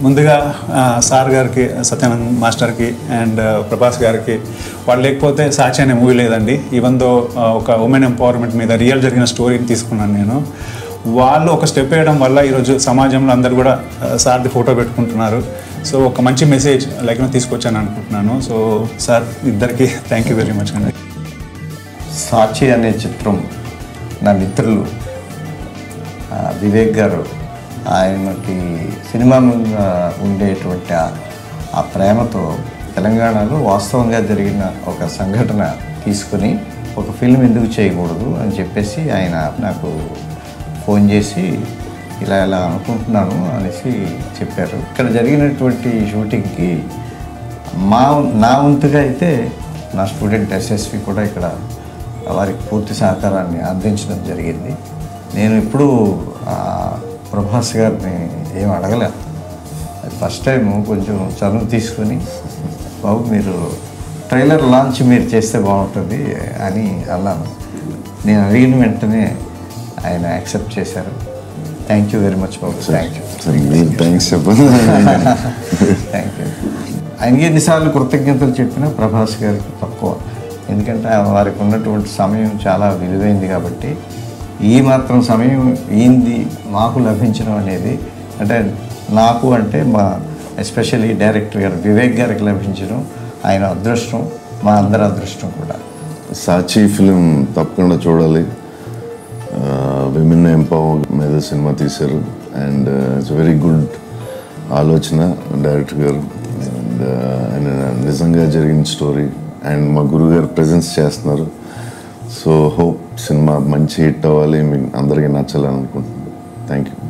ముందుగా ఆ, సార్ గారికి సత్యానంద్ మాస్టర్కి అండ్ ప్రభాస్ గారికి వాళ్ళు లేకపోతే సాక్షి అనే మూవీ లేదండి ఈవెన్ దో ఒక ఉమెన్ ఎంపవర్మెంట్ మీద రియల్ జరిగిన స్టోరీని తీసుకున్నాను నేను వాళ్ళు ఒక స్టెప్ వేయడం వల్ల ఈరోజు సమాజంలో అందరు కూడా ఆ, సార్ది ఫోటో పెట్టుకుంటున్నారు సో ఒక మంచి మెసేజ్ లైక్ తీసుకొచ్చాను అనుకుంటున్నాను సో సార్ ఇద్దరికి థ్యాంక్ యూ వెరీ మచ్ అండి సాక్షి అనే చిత్రం నా మిత్రులు ఆ, వివేక్ గారు ఆయనకి సినిమా మీద ఉండేటువంటి ఆ- ఆ ప్రేమతో తెలంగాణలో వాస్తవంగా జరిగిన ఒక సంఘటన తీసుకుని ఒక ఫిల్మ్ ఎందుకు చేయకూడదు అని చెప్పేసి ఆయన నాకు ఫోన్ చేసి ఇలా ఇలా అనుకుంటున్నాను అనేసి చెప్పారు ఇక్కడ జరిగినటువంటి షూటింగ్కి మా నా వంతుగా అయితే నా స్టూడెంట్ ఎస్ఎస్వి కూడా ఇక్కడ వారికి పూర్తి సహకారాన్ని అందించడం జరిగింది నేను ఇప్పుడు ప్రభాస్ గారిని ఏం అడగలే అది ఫస్ట్ టైం కొంచెం చదువు తీసుకొని బాబు మీరు ట్రైలర్ లాంచ్ మీరు చేస్తే బాగుంటుంది అని అన్నాను నేను అడిగిన వెంటనే ఆయన యాక్సెప్ట్ చేశారు థ్యాంక్ యూ వెరీ మచ్ బాబు థ్యాంక్ యూ సరే మీరు థ్యాంక్స్ చెప్పండి థ్యాంక్ యూ ఆయనకి ఎన్నిసార్లు కృతజ్ఞతలు చెప్పినా ప్రభాస్ గారికి తక్కువ ఎందుకంటే వారికి ఉన్నటువంటి సమయం చాలా విలువైంది కాబట్టి ఈ మాత్రం సమయం ఈంది మాకు లభించడం అనేది అంటే నాకు అంటే మా ఎస్పెషల్లీ డైరెక్టర్ గారు వివేక్ గారికి లభించడం ఆయన అదృష్టం మా అందరి అదృష్టం కూడా సాక్షి ఫిలిం తప్పకుండా చూడాలి విమెన్ ఎంపవర్ మీద సినిమా తీశారు అండ్ ఇట్స్ వెరీ గుడ్ ఆలోచన డైరెక్టర్ గారు అండ్ ఆయన నిజంగా జరిగిన స్టోరీ అండ్ మా గురువు గారు ప్రజెన్స్ చేస్తున్నారు సో హోప్ సినిమా మంచి హిట్ అవ్వాలి మీకు అందరికీ నచ్చాలని అనుకుంటున్నాను థ్యాంక్ యూ